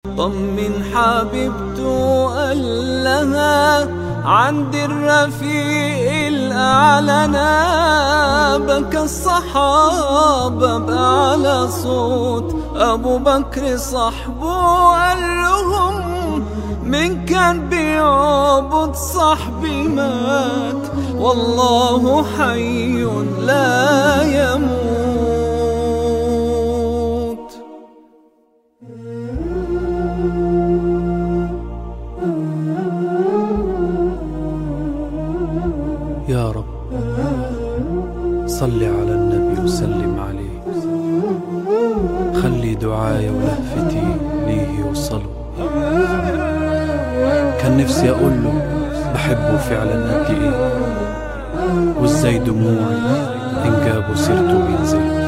طمن حبيبته قال لها عند الرفيق الأعلى بكى الصحابة بأعلى صوت أبو بكر صاحبه قال لهم من كان بيعبد صاحبي مات والله حي لا يموت يا رب صل على النبي وسلم عليه خلي دعايا ولهفتي ليه يوصلوا كان نفسي أقول له بحبه فعلا قد إيه وإزاي دموعي إن جابوا سيرته بينزلوا